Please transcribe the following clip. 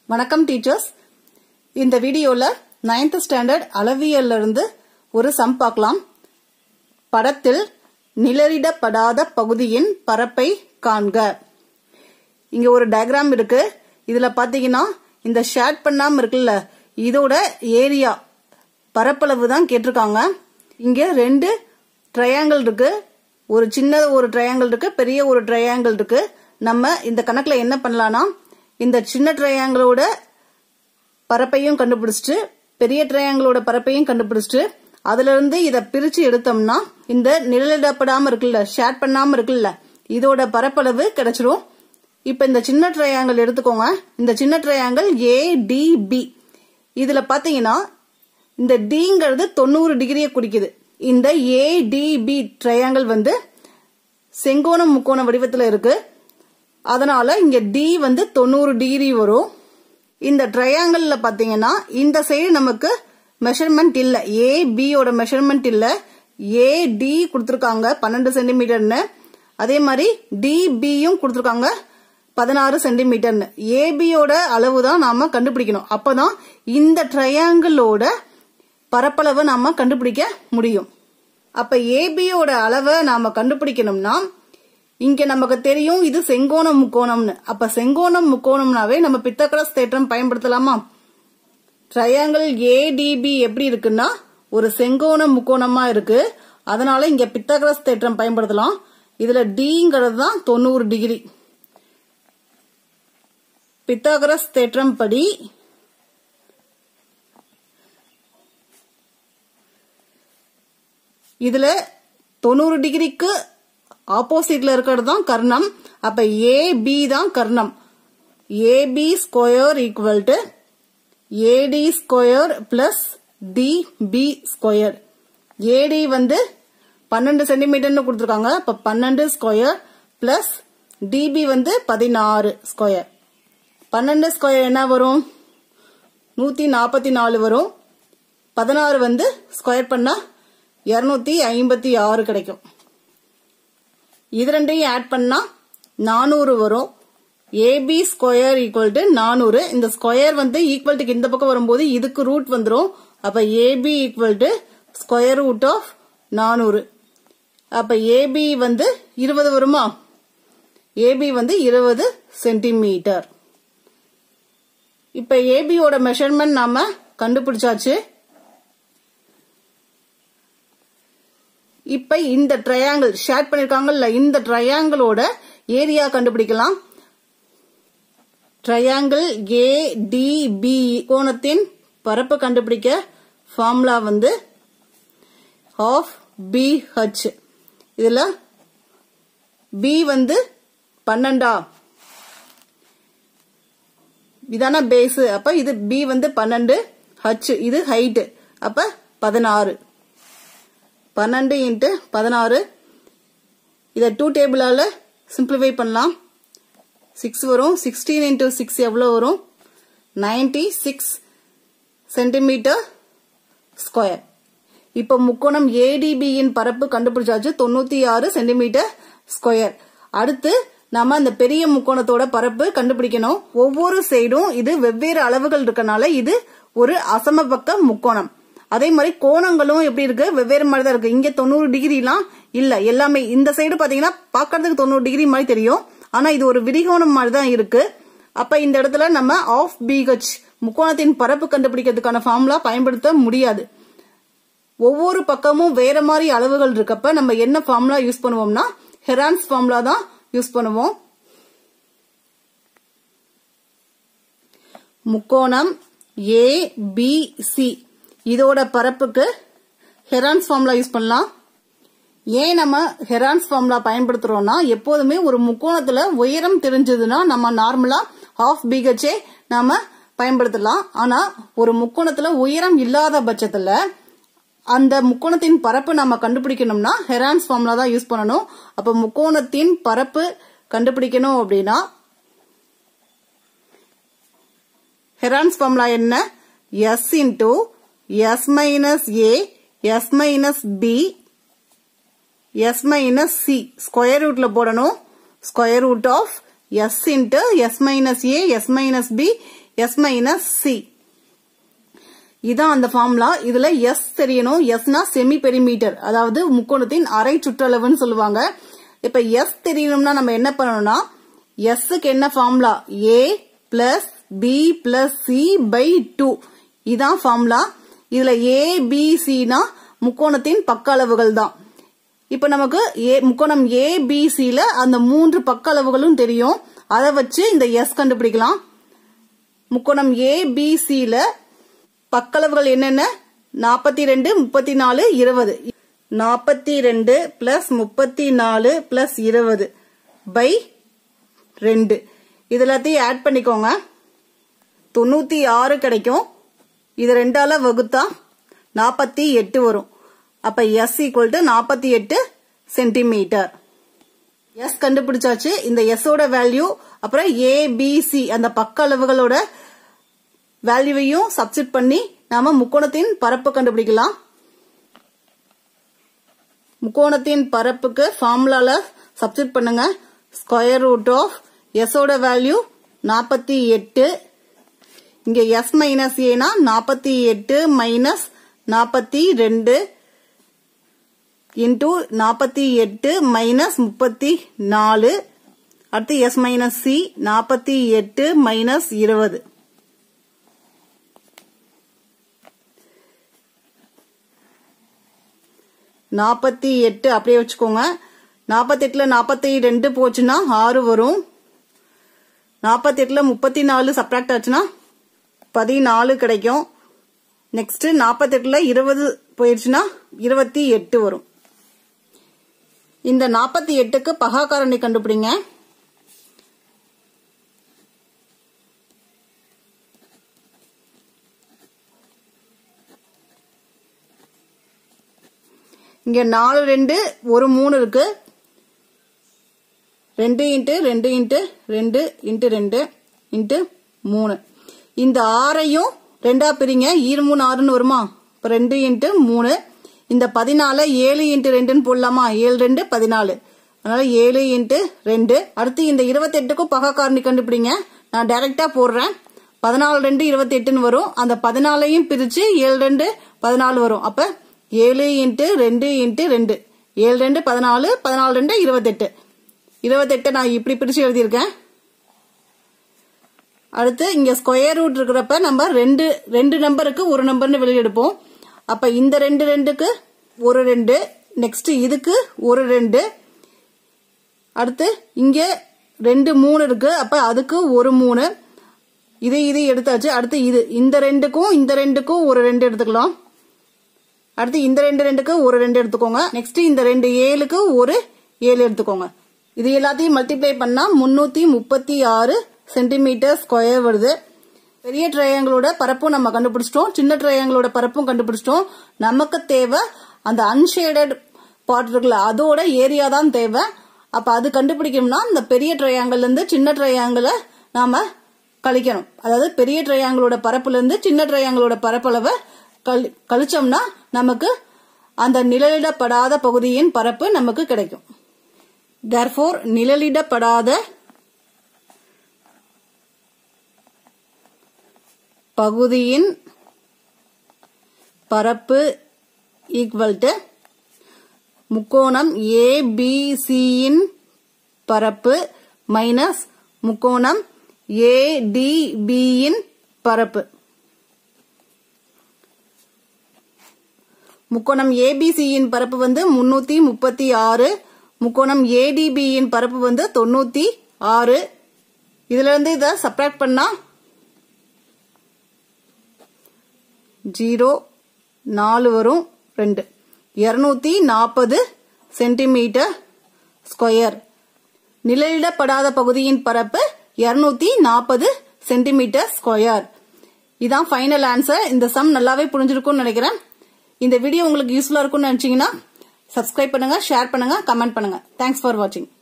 வணக்கம் டீச்சர்ஸ் இந்த வீடியோல நைன்த் ஸ்டாண்டர்ட் அளவியல்ல இருந்து ஒரு சம் பார்க்கலாம் படத்தில் நிழலிடப்படாத பகுதியின் பரப்பை காண்க இங்க ஒரு டயக்ராம் இருக்கு இதுல பாத்தீங்கன்னா இந்த ஷேட் பண்ணாம இருக்குல்ல இதோட ஏரியா பரப்பளவு தான் கேட்டிருக்காங்க இங்க ரெண்டு ட்ரையாங்கிள் இருக்கு ஒரு சின்ன ஒரு ட்ரையாங்கிள் இருக்கு பெரிய ஒரு ட்ரையாங்கிள் இருக்கு நம்ம இந்த கணக்குல என்ன பண்ணலாம்னா இந்த சின்ன ட்ரையாங்கிளோட பரப்பையும் கண்டுபிடிச்சிட்டு பெரிய ட்ரையாங்கிளோட பரப்பையும் கண்டுபிடிச்சிட்டு அதுல இருந்து இத பிரிச்சு எடுத்தோம்னா இந்த நிழலிடப்படாம இருக்குல்ல ஷேட் பண்ணாம இருக்குல்ல இதோட பரப்பளவு கிடைச்சிரும் இப்ப இந்த சின்ன ட்ரையாங்கிள் எடுத்துக்கோங்க இந்த சின்ன ட்ரையாங்கிள் ஏ டி பி இதுல பாத்தீங்கன்னா இந்த டிங்கிறது தொண்ணூறு டிகிரியை குறிக்குது இந்த ஏ டி பி ட்ரையாங்கிள் வந்து செங்கோணம் முக்கோண வடிவத்துல இருக்கு அதனால இங்க டி வந்து தொண்ணூறு டிகிரி வரும் இந்த ட்ரையாங்கிள்ல பாத்தீங்கன்னா இந்த சைடு நமக்கு மெஷர்மெண்ட் இல்ல ஏ பியோட மெஷர்மெண்ட் இல்ல ஏ டி கொடுத்துருக்காங்க பன்னெண்டு சென்டிமீட்டர்னு அதே மாதிரி டி பியும் கொடுத்துருக்காங்க பதினாறு சென்டிமீட்டர்னு ஏபியோட அளவு தான் நாம கண்டுபிடிக்கணும் அப்பதான் இந்த ட்ரையாங்கிளோட பரப்பளவை நாம கண்டுபிடிக்க முடியும் அப்ப ஏபியோட அளவை நாம கண்டுபிடிக்கணும்னா இங்க நமக்கு தெரியும் இது செங்கோண முக்கோணம்னு அப்ப செங்கோணம் முக்கோணம்னாவே நம்ம பித்தகரஸ் தேற்றம் பயன்படுத்தலாமா ட்ரையாங்கிள் ஏடிபி எப்படி இருக்குன்னா ஒரு செங்கோண முக்கோணமா இருக்கு அதனால இங்க பித்தகரஸ் தேற்றம் பயன்படுத்தலாம் இதுல டிங்கிறது தான் தொண்ணூறு டிகிரி பித்தாகரஸ் தேற்றம் படி இதுல தொண்ணூறு டிகிரிக்கு ஆப்போசிட்ல இருக்கிறது தான் கர்ணம் அப்ப ஏ பி தான் கர்ணம் AB square equal to AD square plus DB square AD வந்து பன்னெண்டு சென்டிமீட்டர்னு கொடுத்துருக்காங்க அப்ப பன்னெண்டு ஸ்கொயர் பிளஸ் டிபி வந்து பதினாறு ஸ்கொயர் பன்னெண்டு ஸ்கொயர் என்ன வரும் நூத்தி நாற்பத்தி நாலு வரும் பதினாறு வந்து ஸ்கொயர் பண்ணா இருநூத்தி ஐம்பத்தி ஆறு கிடைக்கும் இது ரெண்டையும் ஆட் பண்ணா நானூறு வரும் ஏபி ஸ்கொயர் ஈக்குவல் டு நானூறு இந்த ஸ்கொயர் வந்து ஈக்குவல் டு இந்த பக்கம் வரும்போது இதுக்கு ரூட் வந்துடும் அப்ப AB equal to square root of நானூறு அப்ப ஏபி வந்து இருபது வருமா ஏபி வந்து இருபது சென்டிமீட்டர் இப்ப ஏபியோட மெஷர்மெண்ட் நாம கண்டுபிடிச்சாச்சு இப்ப இந்த ட்ரையாங்கிள் ஷேர் பண்ணிருக்காங்கல்ல இந்த ட்ரையாங்கிளோட ஏரியா கண்டுபிடிக்கலாம் ட்ரையாங்கிள் ஏ டி பி கோணத்தின் பரப்பு கண்டுபிடிக்க ஃபார்முலா வந்து ஆஃப் பி ஹச் இதுல பி வந்து பன்னெண்டா இதான பேஸ் அப்ப இது பி வந்து பன்னெண்டு ஹச் இது ஹைட் அப்ப பதினாறு பன்னெண்டு இன்ட்டு பதினாறு இதை டூ டேபிளால சிம்பிளிஃபை பண்ணலாம் சிக்ஸ் வரும் சிக்ஸ்டீன் இன்ட்டு சிக்ஸ் எவ்வளோ வரும் நைன்டி சிக்ஸ் சென்டிமீட்டர் ஸ்கொயர் இப்போ முக்கோணம் ஏடிபியின் பரப்பு கண்டுபிடிச்சாச்சு தொண்ணூத்தி ஆறு சென்டிமீட்டர் ஸ்கொயர் அடுத்து நாம அந்த பெரிய முக்கோணத்தோட பரப்பு கண்டுபிடிக்கணும் ஒவ்வொரு சைடும் இது வெவ்வேறு அளவுகள் இருக்கனால இது ஒரு அசமபக்க முக்கோணம் அதே மாதிரி கோணங்களும் எப்படி இருக்கு வெவ்வேறு மாதிரி தான் இருக்கு இங்க தொண்ணூறு டிகிரிலாம் இல்ல எல்லாமே இந்த சைடு பாத்தீங்கன்னா பாக்குறதுக்கு தொண்ணூறு டிகிரி மாதிரி தெரியும் ஆனா இது ஒரு விரிகோணம் மாதிரி தான் இருக்கு அப்ப இந்த இடத்துல நம்ம ஆஃப் பிஹெச் முக்கோணத்தின் பரப்பு கண்டுபிடிக்கிறதுக்கான ஃபார்முலா பயன்படுத்த முடியாது ஒவ்வொரு பக்கமும் வேற மாதிரி அளவுகள் இருக்கப்ப நம்ம என்ன ஃபார்முலா யூஸ் பண்ணுவோம்னா ஹெரான்ஸ் ஃபார்முலா தான் யூஸ் பண்ணுவோம் முக்கோணம் ஏ பி சி இதோட பரப்புக்கு ஹெரான்ஸ் ஃபார்முலா யூஸ் பண்ணலாம் ஏன் நம்ம ஹெரான்ஸ் ஃபார்முலா பயன்படுத்துறோம்னா எப்போதுமே ஒரு முக்கோணத்துல உயரம் தெரிஞ்சதுன்னா நம்ம நார்மலா ஹாஃப் பிஹெச்ஏ நாம பயன்படுத்தலாம் ஆனா ஒரு முக்கோணத்துல உயரம் இல்லாத பட்சத்துல அந்த முக்கோணத்தின் பரப்பு நம்ம கண்டுபிடிக்கணும்னா ஹெரான்ஸ் ஃபார்முலா தான் யூஸ் பண்ணணும் அப்ப முக்கோணத்தின் பரப்பு கண்டுபிடிக்கணும் அப்படின்னா ஹெரான்ஸ் ஃபார்முலா என்ன S into S minus A S minus B S minus C square ரூட்ல போடணும் square root of S into S minus A S minus B S minus C இதான் அந்த ஃபார்முலா இதுல எஸ் தெரியணும் எஸ்னா செமி பெரிமீட்டர் அதாவது முக்கோணத்தின் அரை சுற்றளவுன்னு சொல்லுவாங்க இப்ப எஸ் தெரியணும்னா நம்ம என்ன பண்ணணும்னா எஸ்க்கு என்ன formula A plus B plus C by two இதான் ஃபார்முலா இதுல ஏ பி சினா முக்கோணத்தின் பக்க அளவுகள் தான் இப்ப நமக்கு ஏ முக்கோணம் ஏ பி சில அந்த மூன்று பக்க அளவுகளும் தெரியும் அதை வச்சு இந்த எஸ் கண்டுபிடிக்கலாம் முக்கோணம் ஏ பி சில பக்களவுகள் என்னென்ன நாற்பத்தி ரெண்டு முப்பத்தி நாலு இருபது நாற்பத்தி ரெண்டு பிளஸ் முப்பத்தி நாலு பிளஸ் இருபது பை ரெண்டு இது எல்லாத்தையும் ஆட் பண்ணிக்கோங்க தொண்ணூத்தி ஆறு கிடைக்கும் இது ரெண்டால வகுத்தா நாற்பத்தி எட்டு வரும் அப்ப எஸ் ஈக்குவல் டு நாற்பத்தி எட்டு சென்டிமீட்டர் எஸ் கண்டுபிடிச்சாச்சு இந்த எஸ் ஓட வேல்யூ அப்புறம் ஏபிசி அந்த பக்க அளவுகளோட வேல்யூவையும் சப்ஸ்டிட் பண்ணி நாம முக்கோணத்தின் பரப்பு கண்டுபிடிக்கலாம் முக்கோணத்தின் பரப்புக்கு ஃபார்முலால சப்ஸ்டிட் பண்ணுங்க ஸ்கொயர் ரூட் ஆஃப் எஸ் ஓட வேல்யூ நாற்பத்தி எட்டு இங்க எஸ் மைனஸ் ஏனா நாற்பத்தி எட்டு மைனஸ் நாற்பத்தி ரெண்டு இன்டூ நாற்பத்தி எட்டு மைனஸ் முப்பத்தி நாலு அடுத்து எஸ் மைனஸ் சி நாற்பத்தி எட்டு மைனஸ் இருபது நாற்பத்தி எட்டு அப்படியே வச்சுக்கோங்க நாற்பத்தெட்டுல நாற்பத்தி ரெண்டு போச்சுன்னா ஆறு வரும் நாற்பத்தெட்டுல முப்பத்தி நாலு சப்ராக்ட் ஆச்சுன்னா பதினாலு கிடைக்கும் நெக்ஸ்ட் நாற்பத்தெட்டுல இருபது போயிடுச்சுன்னா இருபத்தி எட்டு வரும் இந்த நாற்பத்தி எட்டுக்கு பகாக்காரணி கண்டுபிடிங்க இங்க நாலு ரெண்டு ஒரு மூணு இருக்கு ரெண்டு இன்ட்டு ரெண்டு இன்ட்டு ரெண்டு இன்ட்டு ரெண்டு இன்ட்டு மூணு இந்த ஆறையும் ரெண்டா பிரிங்க ஈர் மூணு ஆறுன்னு வருமா இப்போ ரெண்டு இன்ட்டு மூணு இந்த பதினால ஏழு இன்ட்டு ரெண்டுன்னு போடலாமா ஏழு ரெண்டு பதினாலு அதனால ஏழு இன்ட்டு ரெண்டு அடுத்து இந்த இருபத்தெட்டுக்கும் பகக்காரணி கண்டுபிடிங்க நான் டைரக்டா போடுறேன் பதினாலு ரெண்டு இருபத்தி எட்டுன்னு வரும் அந்த பதினாலையும் பிரிச்சு ஏழு ரெண்டு பதினாலு வரும் அப்ப ஏழு இன்ட்டு ரெண்டு இன்ட்டு ரெண்டு ஏழு ரெண்டு பதினாலு பதினாலு ரெண்டு இருபத்தெட்டு இருபத்தெட்டு நான் இப்படி பிரிச்சு எழுதியிருக்கேன் அடுத்து இங்க ஸ்கொயர் ரூட் இருக்கிறப்ப நம்ம ரெண்டு ரெண்டு நம்பருக்கு ஒரு நம்பர்னு வெளியெடுப்போம் அப்ப இந்த ரெண்டு ரெண்டுக்கு ஒரு ரெண்டு நெக்ஸ்ட் இதுக்கு ஒரு ரெண்டு அடுத்து இங்க ரெண்டு மூணு இருக்கு அப்ப அதுக்கு ஒரு மூணு இது இது எடுத்தாச்சு அடுத்து இது இந்த ரெண்டுக்கும் இந்த ரெண்டுக்கும் ஒரு ரெண்டு எடுத்துக்கலாம் அடுத்து இந்த ரெண்டு ரெண்டுக்கு ஒரு ரெண்டு எடுத்துக்கோங்க நெக்ஸ்ட் இந்த ரெண்டு ஏழுக்கு ஒரு ஏழு எடுத்துக்கோங்க இது எல்லாத்தையும் மல்டிப்ளை பண்ணா முன்னூத்தி முப்பத்தி ஆறு சென்டிமீட்டர் ஸ்கொயர் வருது பெரிய ட்ரையாங்கிளோட பரப்பும் நம்ம கண்டுபிடிச்சிட்டோம் சின்ன ட்ரையாங்கிளோட பரப்பும் கண்டுபிடிச்சிட்டோம் நமக்கு தேவை அந்த அன்ஷேடட் பார்ட் இருக்குல்ல அதோட ஏரியா தான் தேவை அப்ப அது கண்டுபிடிக்கணும்னா இந்த பெரிய ட்ரையாங்கிள் இருந்து சின்ன ட்ரையாங்கிளை நாம கழிக்கணும் அதாவது பெரிய ட்ரையாங்கிளோட பரப்புல இருந்து சின்ன ட்ரையாங்கிளோட பரப்பளவை கழி- கழிச்சோம்னா நமக்கு அந்த நிழலிடப்படாத பகுதியின் பரப்பு நமக்கு கிடைக்கும் therefore நிழலிடப்படாத பகுதியின் பரப்பு ஈக்குவல் டு முக்கோணம் ஏபிசியின் பரப்பு மைனஸ் முக்கோணம் ஏடிபியின் பரப்பு முக்கோணம் ஏபிசியின் பரப்பு வந்து முன்னூத்தி முப்பத்தி ஆறு முக்கோணம் ஏடிபியின் பரப்பு வந்து தொண்ணூத்தி ஆறு இதுல இருந்து இதை சப்ராக்ட் பண்ணா ஜீரோ நாலு வரும் ரெண்டு இருநூத்தி நாற்பது சென்டிமீட்டர் ஸ்கொயர் நிழலிடப்படாத பகுதியின் பரப்பு இருநூத்தி நாற்பது சென்டிமீட்டர் ஸ்கொயர் இதான் ஃபைனல் ஆன்சர் இந்த சம் நல்லாவே புரிஞ்சிருக்கும்னு நினைக்கிறேன் இந்த வீடியோ உங்களுக்கு யூஸ்ஃபுல்லா இருக்கும்னு நினைச்சீங்கன்னா சப்ஸ்கிரைப் பண்ணுங்க ஷேர் பண்ணுங்க கமெண்ட் பண்ணுங்க தேங்க்ஸ் ஃபார் வாட்சிங்